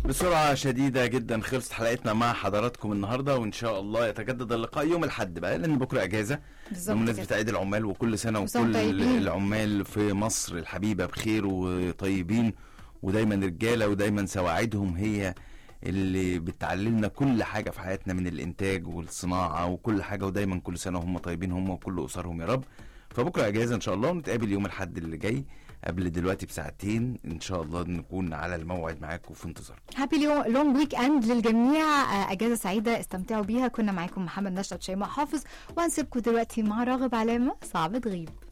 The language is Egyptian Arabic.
بسرعة شديدة جدا خلصت حلقتنا مع حضراتكم النهاردة وإن شاء الله يتجدد اللقاء يوم الأحد بقى لأن بكرة أجازة بالظبط بمناسبة كده. عيد العمال وكل سنة وسنة وكل طيبين. العمال في مصر الحبيبة بخير وطيبين ودايما رجالة ودايما سواعدهم هي اللي بتعلمنا كل حاجة في حياتنا من الإنتاج والصناعة وكل حاجة ودايما كل سنة هم طيبين هم وكل أسرهم يا رب فبكرة أجازة إن شاء الله ونتقابل يوم الأحد اللي جاي قبل دلوقتي بساعتين إن شاء الله نكون على الموعد معاكم في انتظاركم هابي لونج ويك اند للجميع آه، اجازه سعيده استمتعوا بيها كنا معاكم محمد نشأت شيماء حافظ وهنسيبكم دلوقتي مع راغب علامه صعب تغيب